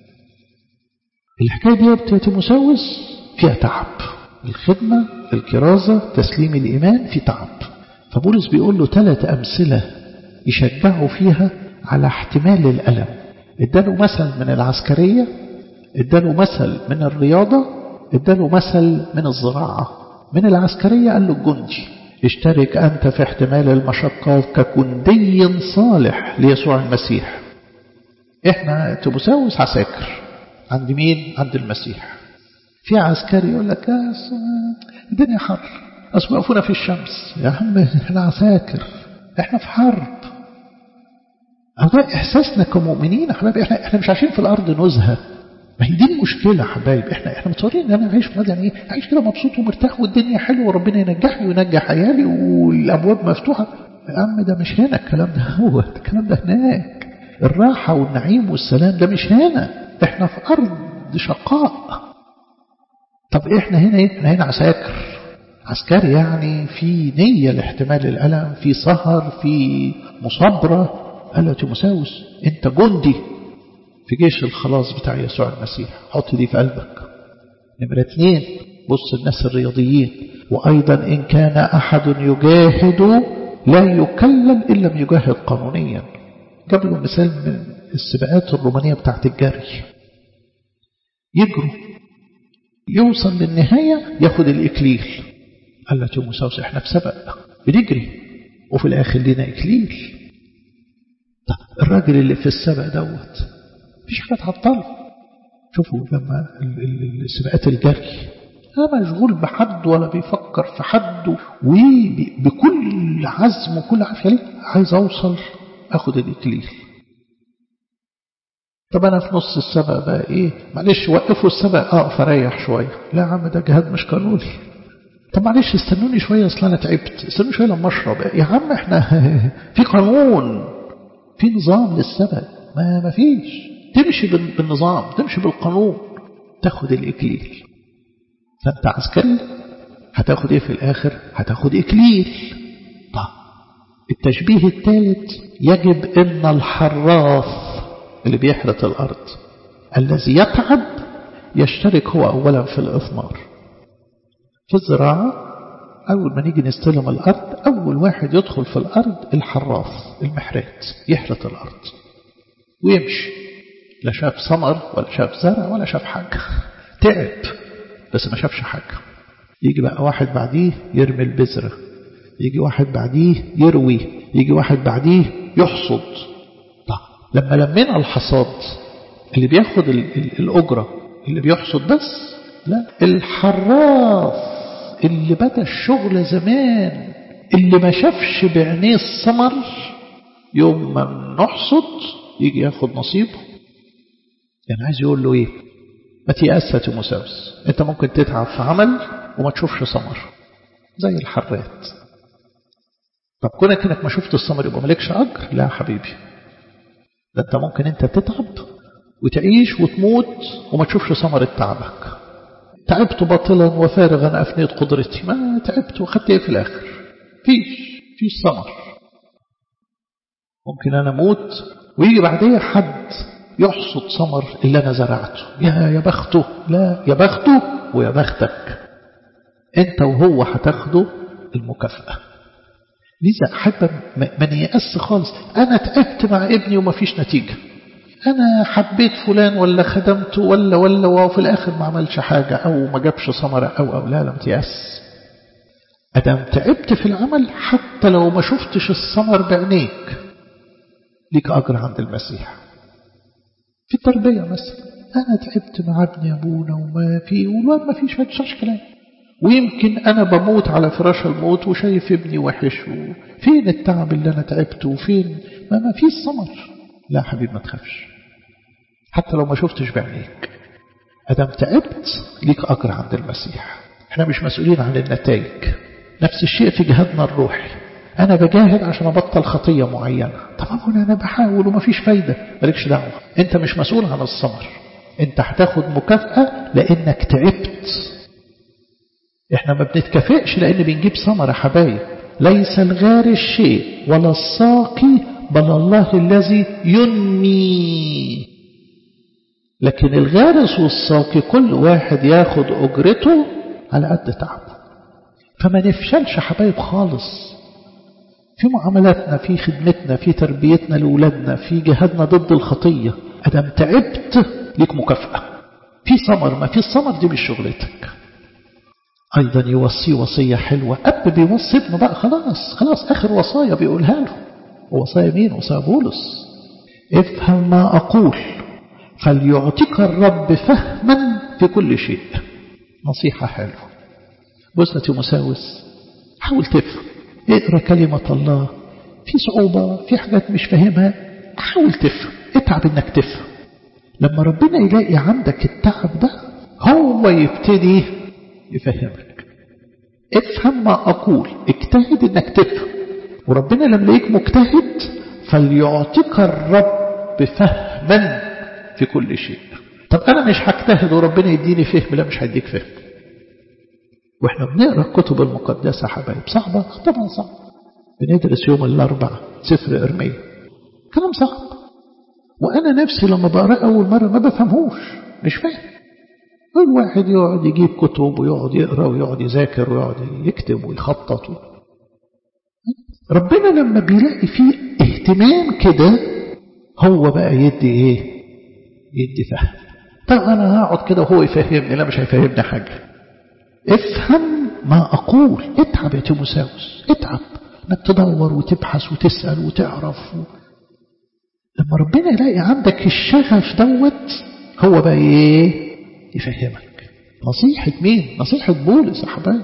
الحكاية دي يا تيموساوس فيها تعب الخدمة الكرازة تسليم الإيمان في تعب فبولس بيقول له ثلاث أمثلة يشجعوا فيها على احتمال الألم اداله مثل من العسكرية اداله مثل من الرياضة اداله مثل من الزراعة من العسكرية قال له الجندي اشترك أنت في احتمال المشقة كجندي صالح ليسوع المسيح احنا تبوساوس عساكر عند مين عند المسيح في عسكري يقول لك الدنيا حر أصل وقفونا في الشمس يا عم احنا عساكر احنا في حرب هذا إحساسنا كمؤمنين يا حبايبي احنا, احنا مش عايشين في الأرض نزهة ما هي دي المشكلة يا حبايبي احنا احنا متصورين ان انا عايش في يعني ايه عايش كده مبسوط ومرتاح والدنيا حلوه وربنا ينجحني وينجح عيالي والابواب مفتوحه يا عم ده مش هنا الكلام ده هو الكلام ده هناك الراحة والنعيم والسلام ده مش هنا احنا في أرض شقاء طب احنا هنا ايه احنا هنا عساكر عسكري يعني في نية لاحتمال الألم في سهر في مصابرة قال له تيموساوس انت جندي في جيش الخلاص بتاع يسوع المسيح حط دي في قلبك نمرة اثنين بص الناس الرياضيين وأيضا إن كان أحد يجاهد لا يكلم إن لم يجاهد قانونيا جاب له مثال من السباقات الرومانية بتاعت الجري يجروا يوصل للنهاية ياخد الإكليل قال له تيموساوس احنا في سبق بنجري وفي الآخر لنا إكليل طب الراجل اللي في السبق دوت مفيش حاجة تعطله شوفوا لما سباقات الجري لا مشغول بحد ولا بيفكر في حد وبكل عزم وكل عافية عايز أوصل أخد الإكليل طب أنا في نص السبق بقى إيه معلش وقفوا السبق أقف أريح شوية لا يا عم ده جهاد مش قانوني طب معلش استنوني شوية أصل أنا تعبت استنوني شوية لما أشرب يا عم إحنا في قانون في نظام للسبق ما ما فيش تمشي بالنظام تمشي بالقانون تاخد الإكليل فأنت عسكري هتاخد إيه في الآخر هتاخد إكليل طب التشبيه الثالث يجب أن الحراث اللي بيحرث الأرض الذي يتعب يشترك هو أولا في الإثمار في الزراعة أول ما نيجي نستلم الأرض أول واحد يدخل في الأرض الحراث المحرات يحرث الأرض ويمشي لا شاف ثمر ولا شاف زرع ولا شاف حاجة تعب بس ما شافش حاجة يجي بقى واحد بعديه يرمي البذرة يجي واحد بعديه يروي يجي واحد بعديه يحصد طب لما لمينا الحصاد اللي بياخد الأجرة اللي بيحصد بس لا الحراث اللي بدأ الشغل زمان اللي ما شافش بعينيه الثمر يوم ما نحصد يجي ياخد نصيبه يعني عايز يقول له ايه ما تيأس يا تيموساوس انت ممكن تتعب في عمل وما تشوفش ثمر زي الحرات طب كونك انك ما شفت الثمر يبقى مالكش اجر لا يا حبيبي ده انت ممكن انت تتعب وتعيش وتموت وما تشوفش ثمرة تعبك تعبت باطلا وفارغا أفنيت قدرتي ما تعبت وخدت ايه في الآخر فيش فيش ثمر ممكن أنا أموت ويجي بعديها حد يحصد ثمر اللي أنا زرعته يا يا بخته لا يا بخته ويا بختك أنت وهو هتاخده المكافأة لذا حتى ما نيأس خالص أنا تعبت مع ابني وما فيش نتيجة أنا حبيت فلان ولا خدمته ولا ولا وفي الآخر ما عملش حاجة أو ما جابش ثمرة أو أو لا لم تيأس أدام تعبت في العمل حتى لو ما شفتش الثمر بعينيك ليك أجر عند المسيح في التربية مثلا أنا تعبت مع ابني أبونا وما في والواد ما فيش ما تشرش كلام ويمكن أنا بموت على فراش الموت وشايف ابني وحش فين التعب اللي أنا تعبته وفين ما ما فيش ثمر لا حبيب ما تخافش حتى لو ما شفتش بعينيك أدام تعبت ليك أجر عند المسيح احنا مش مسؤولين عن النتائج نفس الشيء في جهادنا الروحي أنا بجاهد عشان أبطل خطية معينة طبعا أنا بحاول وما فيش فايدة مالكش دعوة أنت مش مسؤول عن الثمر أنت هتاخد مكافأة لأنك تعبت احنا ما بنتكافئش لأن بنجيب ثمر يا حبايب ليس الغار الشيء ولا الساقي بل الله الذي ينمي لكن الغارس والساقي كل واحد ياخد أجرته على قد تعبه فما نفشلش حبايب خالص في معاملاتنا في خدمتنا في تربيتنا لأولادنا في جهادنا ضد الخطية أدم تعبت ليك مكافأة في ثمر ما في ثمر دي مش شغلتك أيضا يوصي وصية حلوة أب بيوصي ابنه بقى خلاص خلاص آخر وصايا بيقولها له وصايا مين وصايا بولس افهم ما أقول فليعطيك الرب فهما في كل شيء نصيحة حلوة بص يا تيموساوس حاول تفهم اقرا كلمة الله في صعوبة في حاجات مش فاهمها حاول تفهم اتعب انك تفهم لما ربنا يلاقي عندك التعب ده هو يبتدي يفهمك افهم ما أقول اجتهد انك تفهم وربنا لما يلاقيك مجتهد فليعطيك الرب فهما في كل شيء طب أنا مش هجتهد وربنا يديني فهم لا مش هيديك فهم واحنا بنقرا الكتب المقدسة حبايب صعبة طبعا صعب بندرس يوم الأربع سفر إرميا كلام صعب وأنا نفسي لما بقرأ أول مرة ما بفهمهوش مش فاهم الواحد يقعد يجيب كتب ويقعد يقرأ ويقعد يذاكر ويقعد يكتب ويخطط ربنا لما بيلاقي فيه اهتمام كده هو بقى يدي ايه يدي فهم طب انا هقعد كده وهو يفهمني لا مش هيفهمني حاجة افهم ما اقول اتعب يا تيموساوس اتعب انك تدور وتبحث وتسأل وتعرف و... لما ربنا يلاقي عندك الشغف دوت هو بقى ايه يفهمك نصيحة مين نصيحة بولس يا حبايب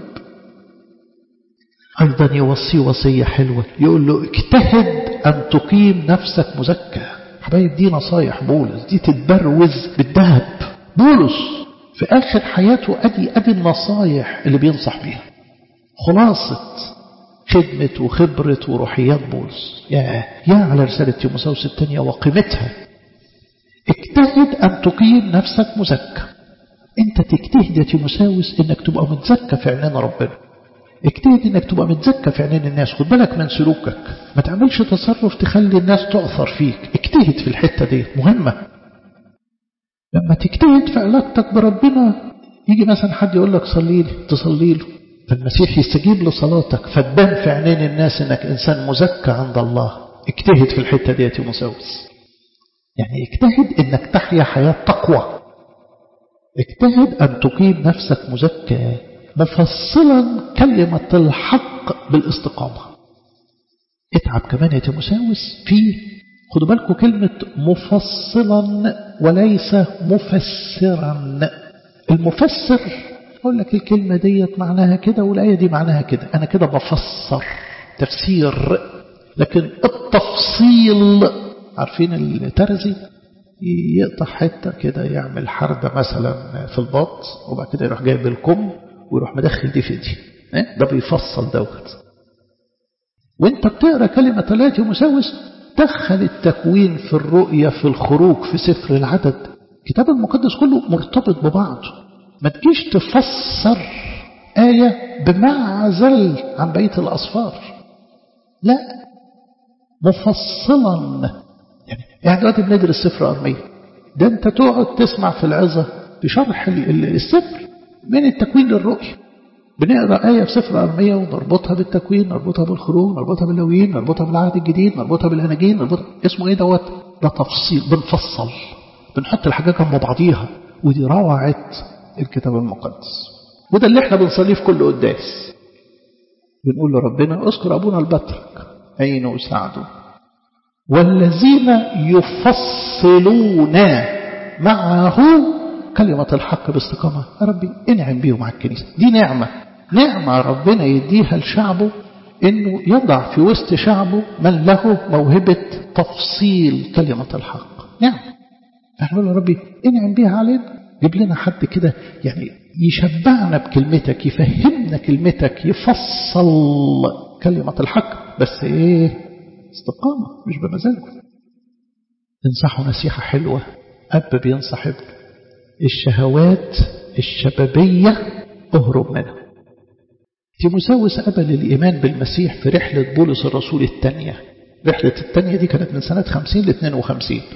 أيضا يوصي وصية حلوة يقول له اجتهد أن تقيم نفسك مزكى حبايب دي نصايح بولس دي تتبروز بالذهب بولس في آخر حياته أدي أدي النصايح اللي بينصح بيها خلاصة خدمة وخبرة وروحيات بولس يا يا على رسالة تيموساوس الثانية وقيمتها اجتهد أن تقيم نفسك مزكى انت تجتهد يا تيموساوس انك تبقى متزكى في عينين ربنا اجتهد انك تبقى متزكى في عينين الناس خد بالك من سلوكك ما تعملش تصرف تخلي الناس تؤثر فيك اجتهد في الحتة دي مهمة لما تجتهد في علاقتك بربنا يجي مثلا حد يقول لك صلي لي تصلي له فالمسيح يستجيب لصلاتك فتبان في عينين الناس انك انسان مزكى عند الله اجتهد في الحتة دي يا تيموساوس يعني اجتهد انك تحيا حياة تقوى اجتهد أن تقيم نفسك مزكى مفصلا كلمة الحق بالاستقامة اتعب كمان يا تيموساوس في خدوا بالكم كلمة مفصلا وليس مفسرا المفسر أقول لك الكلمة ديت معناها كده والآية دي معناها كده أنا كده بفسر تفسير لكن التفصيل عارفين الترزي يقطع حتة كده يعمل حردة مثلا في الباط وبعد كده يروح جايب الكم ويروح مدخل دي في دي ده بيفصل دوت وانت بتقرا كلمة ثلاثة مساوس دخل التكوين في الرؤية في الخروج في سفر العدد الكتاب المقدس كله مرتبط ببعضه ما تجيش تفسر آية بمعزل عن بقية الأصفار لا مفصلا يعني يعني دلوقتي بندرس سفر أرمية ده أنت تقعد تسمع في العظة بشرح السفر من التكوين للرؤية بنقرأ آية في سفر أرمية ونربطها بالتكوين نربطها بالخروج نربطها باللويين نربطها بالعهد الجديد نربطها بالأناجيل نربطها اسمه إيه دوت ده تفصيل بنفصل بنحط الحاجات جنب بعضيها ودي روعة الكتاب المقدس وده اللي احنا بنصليه في كل قداس بنقول لربنا اذكر أبونا البطرك أين أساعده والذين يفصلون معه كلمة الحق باستقامة يا ربي انعم بيهم على الكنيسة دي نعمة نعمة ربنا يديها لشعبه انه يضع في وسط شعبه من له موهبة تفصيل كلمة الحق نعم احنا نقول يا ربي انعم بيها علينا جيب لنا حد كده يعني يشبعنا بكلمتك يفهمنا كلمتك يفصل كلمة الحق بس ايه استقامة مش بمزاجه انصحوا نصيحة حلوة أب بينصح ابنه الشهوات الشبابية اهرب منها تيموساوس قبل الإيمان بالمسيح في رحلة بولس الرسول الثانية رحلة الثانية دي كانت من سنة 50 ل 52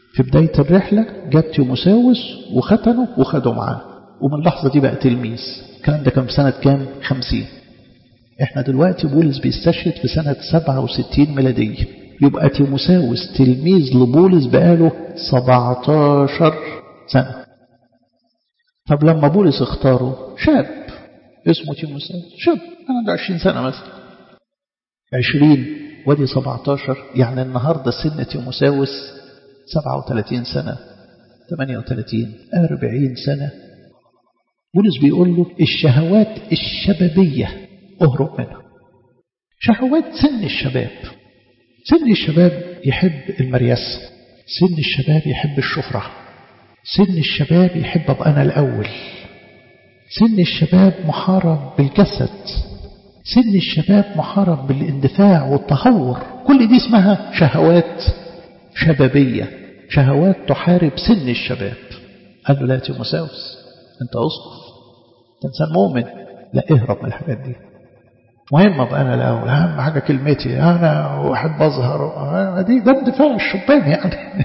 في بداية الرحلة جاب تيموساوس وختنه وخده معاه ومن اللحظة دي بقى تلميذ الكلام ده كان في سنة كام؟ خمسين احنا دلوقتي بولس بيستشهد في سنة 67 ميلادية يبقى تيموساوس تلميذ لبولس بقاله 17 سنة طب لما بولس اختاره شاب اسمه تيموساوس شاب عنده 20 سنة مثلا 20 ودي 17 يعني النهاردة سن تيموساوس 37 سنة 38 40 سنة بولس بيقول له الشهوات الشبابية اهرب منها شهوات سن الشباب سن الشباب يحب المرياسة سن الشباب يحب الشهرة سن الشباب يحب أبقى أنا الأول سن الشباب محارب بالجسد سن الشباب محارب بالاندفاع والتهور كل دي اسمها شهوات شبابية شهوات تحارب سن الشباب قال له لا تيموساوس انت اسقف انت انسان مؤمن لا اهرب من الحاجات دي مهم ابقى انا الاول اهم حاجه كلمتي انا احب اظهر دي ده اندفاع الشبان يعني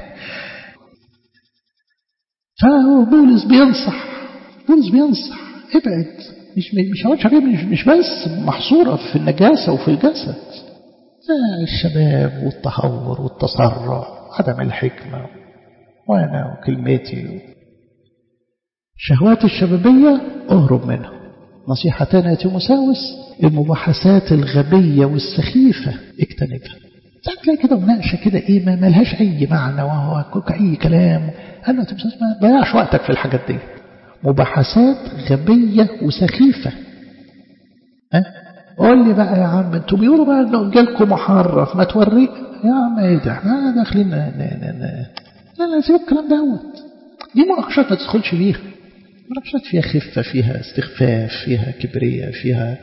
فبولس بينصح بولس بينصح ابعد مش مش هقولش عليه مش, مش بس محصوره في النجاسه وفي الجسد الشباب والتهور والتسرع عدم الحكمه وانا وكلمتي الشهوات الشبابيه اهرب منها نصيحة تانية يا تيموساوس المباحثات الغبية والسخيفة اجتنبها ساعات تلاقي كده مناقشة كده ايه ما ملهاش اي معنى وهو اي كلام قال له تيموساوس ما ضيعش وقتك في الحاجات دي مباحثات غبية وسخيفة ها قول لي بقى يا عم انتوا بيقولوا بقى انه جالكم محرف ما توريك يا عم ايه ده احنا داخلين لا لا سيب الكلام دوت دي مناقشات ما تدخلش فيها مناقشات فيها خفة فيها استخفاف فيها كبرية فيها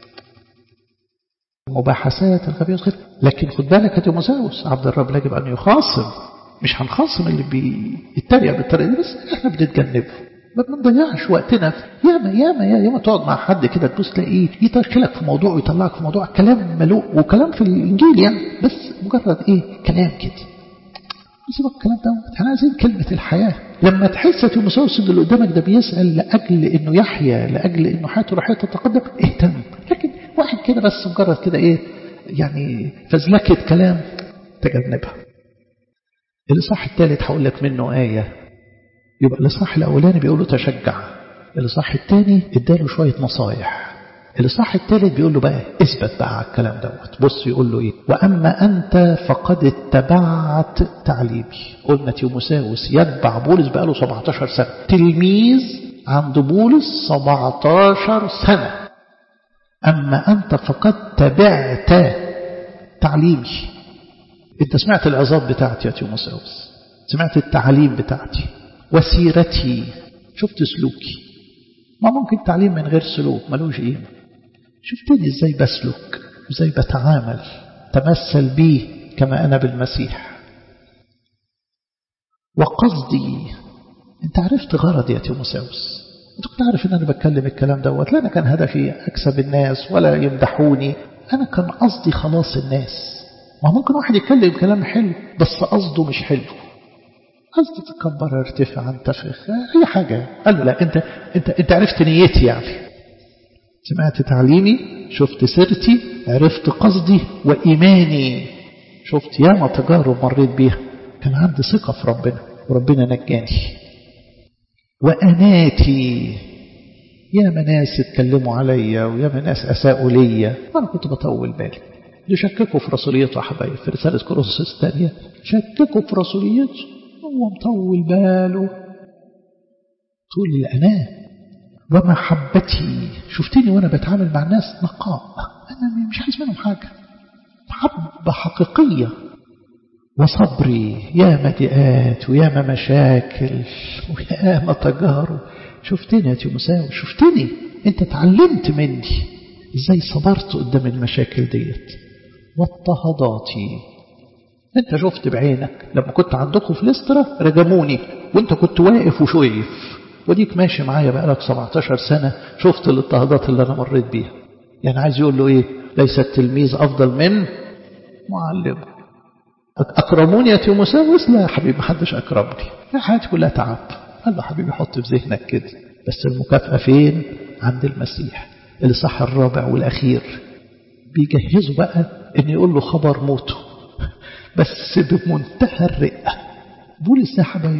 مباحثات الغبية والخفة لكن خد بالك يا تيموساوس عبد الرب يجب أن يخاصم مش هنخاصم اللي بيتريق بالطريقة دي بس احنا بنتجنبه ما بنضيعش وقتنا ياما ياما ياما تقعد مع حد كده تبص تلاقيه يدخلك في موضوع ويطلعك في موضوع كلام ملوء وكلام في الانجيل يعني بس مجرد ايه كلام كده سيبك الكلام ده احنا عايزين كلمة الحياة لما تحس تيموساوس ان اللي قدامك ده بيسأل لأجل انه يحيا لأجل انه حياته روحية تتقدم اهتم لكن واحد كده بس مجرد كده ايه يعني فزلكة كلام تجنبها الإصحاح الثالث هقول لك منه آية يبقى الإصحاح الأولاني بيقول له تشجع الإصحاح الثاني اداله شوية نصايح الإصحاح الثالث بيقول له بقى اثبت بقى على الكلام دوت بص يقول له ايه وأما أنت فقد اتبعت تعليمي قلنا تيموساوس يتبع بولس بقى له 17 سنة تلميذ عند بولس 17 سنة أما أنت فقد تبعت تعليمي أنت سمعت العظات بتاعتي يا تيموساوس سمعت التعليم بتاعتي وسيرتي شفت سلوكي ما ممكن تعليم من غير سلوك ملوش قيمة شفتني ازاي بسلك ازاي بتعامل تمثل بي كما أنا بالمسيح وقصدي انت عرفت غرضي يا تيموساوس انت كنت عارف ان انا بتكلم الكلام دوت لا انا كان هدفي اكسب الناس ولا يمدحوني انا كان قصدي خلاص الناس ما ممكن واحد يتكلم كلام حلو بس قصده مش حلو قصده تكبر ارتفع انتفخ اي حاجة قال له لا انت انت انت عرفت نيتي يعني سمعت تعليمي شفت سيرتي عرفت قصدي وإيماني شفت ياما تجارب مريت بيها كان عندي ثقة في ربنا وربنا نجاني وأناتي ياما ناس اتكلموا عليا وياما ناس أساءوا ليا وأنا كنت بطول بالي يشككوا في رسوليته يا حبايب في رسالة كورنثوس الثانية شككوا في رسوليته هو مطول باله طول الأناه ومحبتي شفتني وانا بتعامل مع الناس نقاء انا مش عايز منهم حاجة محبة حقيقية وصبري يا مدئات ويا مشاكل ويا تجارب شفتني يا تيموساوس شفتني انت اتعلمت مني ازاي صبرت قدام المشاكل ديت واضطهاداتي انت شفت بعينك لما كنت عندكم في لسترا رجموني وانت كنت واقف وشويف وديك ماشي معايا بقالك 17 سنة شفت الاضطهادات اللي أنا مريت بيها يعني عايز يقول له إيه ليس التلميذ أفضل من معلمه أكرموني يا تيموساوس لا يا حبيبي محدش أكرمني حياتي كلها تعب قال له حبيبي حط في ذهنك كده بس المكافأة فين عند المسيح الإصحاح الرابع والأخير بيجهزوا بقى إن يقول له خبر موته بس بمنتهى الرقة بولس يا حبايب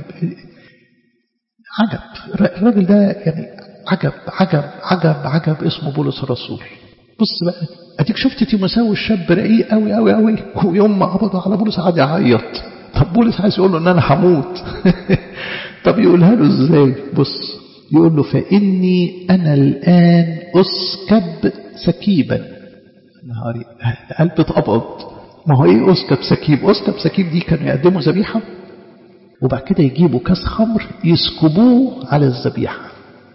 عجب الراجل ده يعني عجب عجب عجب عجب اسمه بولس الرسول بص بقى اديك شفت تيموساوس الشاب رقيق قوي قوي قوي ويوم ما قبضوا على بولس قعد يعيط طب بولس عايز يقول له ان انا هموت طب يقولها له ازاي بص يقول له فاني انا الان اسكب سكيبا نهاري قلبي اتقبض ما هو ايه اسكب سكيب اسكب سكيب دي كانوا يقدموا ذبيحه وبعد كده يجيبوا كاس خمر يسكبوه على الذبيحه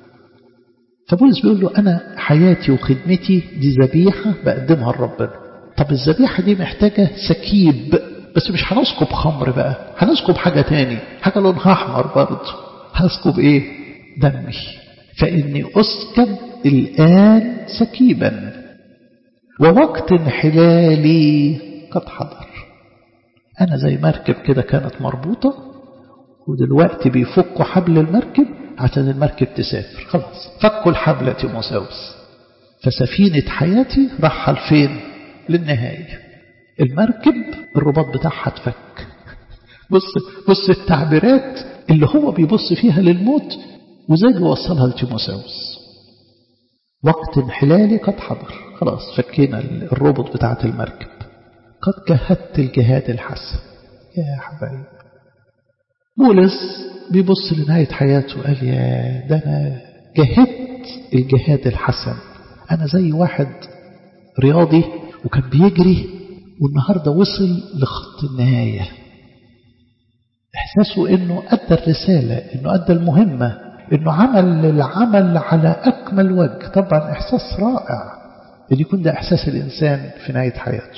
فبولس بيقول له أنا حياتي وخدمتي دي ذبيحة بقدمها لربنا طب الذبيحة دي محتاجة سكيب بس مش هنسكب خمر بقى هنسكب حاجة تاني حاجة لونها أحمر برضه هسكب إيه دمي فإني أسكب الآن سكيبا ووقت انحلالي قد حضر أنا زي مركب كده كانت مربوطة ودلوقتي بيفكوا حبل المركب عشان المركب تسافر خلاص فكوا الحبل يا تيموساوس فسفينة حياتي رحل فين للنهاية المركب الرباط بتاعها اتفك بص بص التعبيرات اللي هو بيبص فيها للموت وزي بيوصلها لتيموساوس وقت انحلالي قد حضر خلاص فكينا الربط بتاعة المركب قد جهدت الجهاد الحسن يا حبايب بولس بيبص لنهاية حياته قال يا ده أنا جهدت الجهاد الحسن أنا زي واحد رياضي وكان بيجري والنهاردة وصل لخط النهاية إحساسه أنه أدى الرسالة أنه أدى المهمة أنه عمل العمل على أكمل وجه طبعا إحساس رائع أن يكون ده إحساس الإنسان في نهاية حياته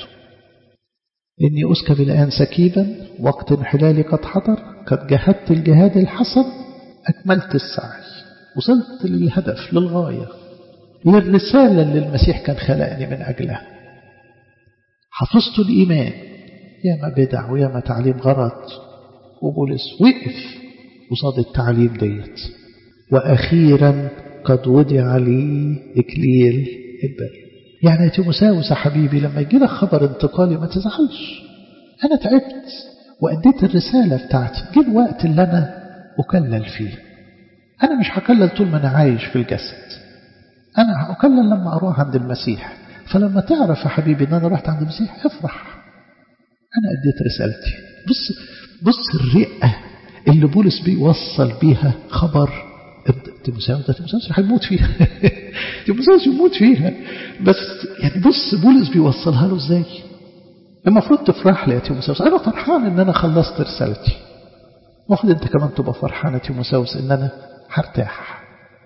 إني أسكب الآن سكيبا وقت انحلالي قد حضر قد جهدت الجهاد الحسن أكملت السعي وصلت للهدف للغاية للرسالة اللي المسيح كان خلقني من أجلها حفظت الإيمان ياما بدع وياما تعليم غلط وبولس وقف قصاد التعليم ديت وأخيرا قد وضع لي إكليل البر يعني يا تيموساوس يا حبيبي لما يجي لك خبر انتقالي ما تزعلش أنا تعبت وأديت الرسالة بتاعتي جه الوقت اللي أنا أكلل فيه أنا مش هكلل طول ما أنا عايش في الجسد أنا هأكلل لما أروح عند المسيح فلما تعرف يا حبيبي أن أنا رحت عند المسيح افرح أنا أديت رسالتي بص بص الرئة اللي بولس بيوصل بيها خبر تيموساوس ده تيموساوس هيموت فيها تيموساوس يموت فيها بس يعني بص بولس بيوصلها له ازاي المفروض تفرح لي يا تيموساوس انا فرحان ان انا خلصت رسالتي المفروض انت كمان تبقى فرحان يا تيموساوس ان انا هرتاح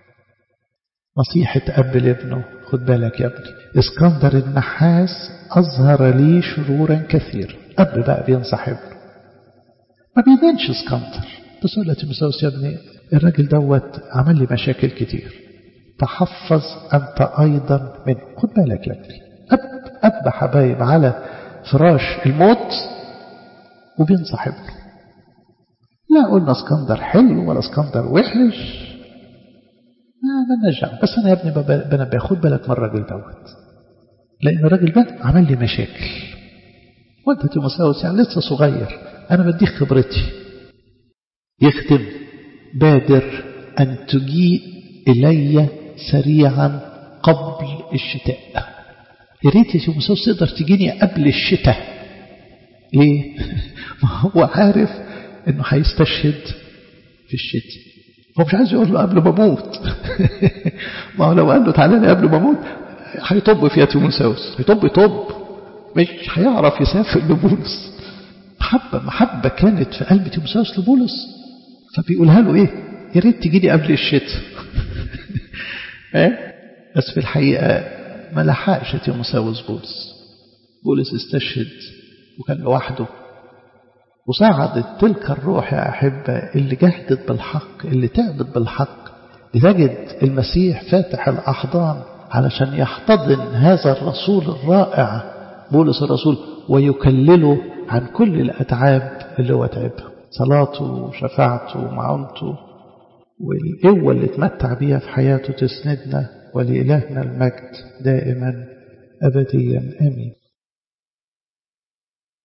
نصيحة أب لابنه خد بالك يا ابني اسكندر النحاس أظهر لي شرورا كثيرا أب بقى بينصح ابنه ما بيبانش اسكندر بس يقول تيموساوس يا ابني الراجل دوت عمل لي مشاكل كتير تحفظ أنت أيضا منه خد بالك يا ابني أب أب حبايب على فراش الموت وبينصح ابنه لا قلنا اسكندر حلو ولا اسكندر وحش ما مالناش بس أنا يا ابني بنبه خد بالك من الراجل دوت لأن الراجل ده عمل لي مشاكل وانت تيموساوس يعني لسه صغير أنا بديك خبرتي يختم بادر أن تجيء إلي سريعا قبل الشتاء يا ريت يا تيموساوس تقدر تجيني قبل الشتاء ليه؟ ما هو عارف انه هيستشهد في الشتاء هو مش عايز يقول له قبل ما اموت ما هو لو قال له تعالى لي قبل ما اموت هيطب فيها تيموساوس هيطب يطب مش هيعرف يسافر لبولس محبة محبة كانت في قلب تيموساوس لبولس فبيقولها له ايه يا ريت تجي لي قبل الشتاء ايه بس في الحقيقة ما لحقش تيموساوس بولس بولس استشهد وكان لوحده وصعدت تلك الروح يا أحبة اللي جهدت بالحق اللي تعبت بالحق لتجد المسيح فاتح الأحضان علشان يحتضن هذا الرسول الرائع بولس الرسول ويكلله عن كل الأتعاب اللي هو تعبها صلاته وشفاعته ومعونته والقوة اللي اتمتع بيها في حياته تسندنا ولإلهنا المجد دائما أبديا آمين